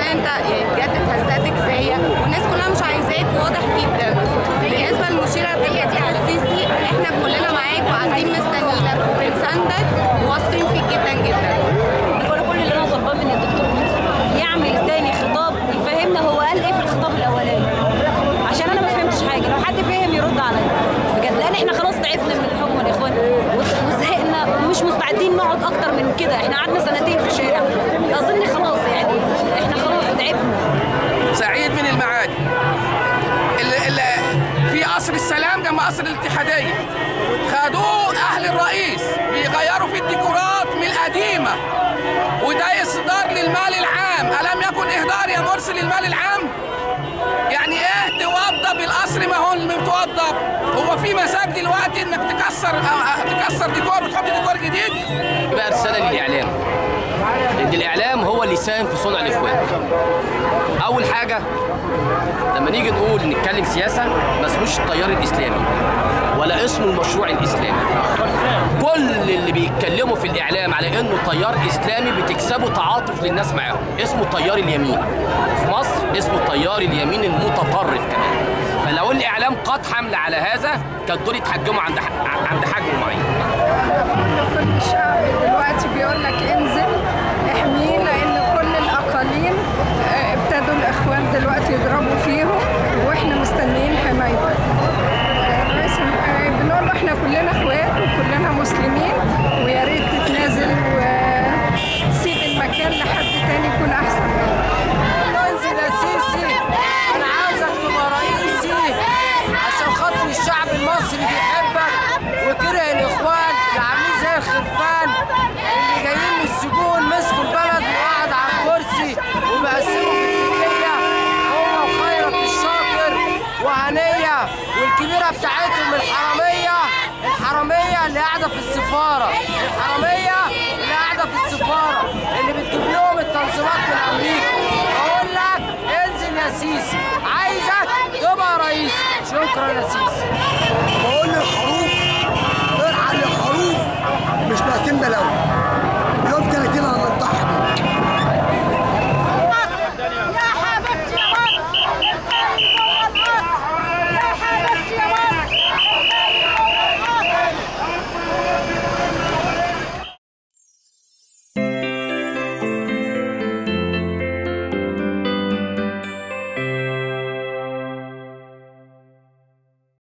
انت يعني بجد اتهزقت كفايه والناس كلها مش عايزاك واضح جدا بالنسبه للمشيره الدوليه دي على السيسي احنا كلنا معاك وقاعدين مستنيينك وبنساندك وواثقين فيك جدا جدا كل كل اللي انا طالباه من الدكتور منصور يعمل تاني خطاب يفهمنا هو قال ايه في الخطاب الاولاني عشان انا ما فهمتش حاجه لو حد فهم يرد عليا بجد لان احنا خلاص تعبنا من الحكم يا اخوان وزهقنا ومش مستعدين نقعد اكتر من كده احنا قعدنا سنتين في الشارع اظن خلاص يعني احنا خلاص تعبنا سعيد من المعادي اللي اللي في قصر السلام جنب قصر الاتحاديه خدوه اهل الرئيس بيغيروا في الديكورات من القديمه وده اصدار للمال العام الم يكن اهدار يا مرسي للمال العام يعني ايه توضب القصر ما هو متوضب هو في مزاج دلوقتي انك تكسر تكسر ديكور وتحط ديكور جديد يبقى رساله للاعلام ان الاعلام هو اللي يساهم في صنع الاخوان اول حاجه لما نيجي نقول نتكلم سياسه ما اسموش التيار الاسلامي ولا اسمه المشروع الاسلامي كل اللي بيتكلموا في الاعلام على انه تيار اسلامي بتكسبوا تعاطف للناس معاهم اسمه تيار اليمين في مصر اسمه تيار اليمين المتطرف كمان فلو الاعلام قاد حمله على هذا كان دول يتحجموا عند عند حجم معين كل الشعب دلوقتي بيقول لك انزل احميه لان كل الاقاليم آه، ابتدوا الاخوان دلوقتي يضربوا فيهم واحنا مستنيين حمايته آه، بس آه، بنقول له احنا كلنا اخوات وكلنا مسلمين ويا ريت تتنازل وتسيب المكان لحد تاني يكون احسن منك انزل يا سيسي انا عاوزك تبقى رئيسي عشان خاطر الشعب المصري بيحبك وكره الاخوان اللي عاملين زي الخرفان اللي جايين من السجون مسكوا البلد وقعد على الكرسي ومقسموا في الدنيا هو وخيرت الشاطر وهنيه والكبيره بتاعتهم الحراميه الحراميه اللي قاعده في السفاره الحراميه اللي قاعده في السفاره اللي بتجيب لهم التنظيمات من امريكا اقول لك انزل يا سيسي عايزك تبقى رئيس شكرا يا سيسي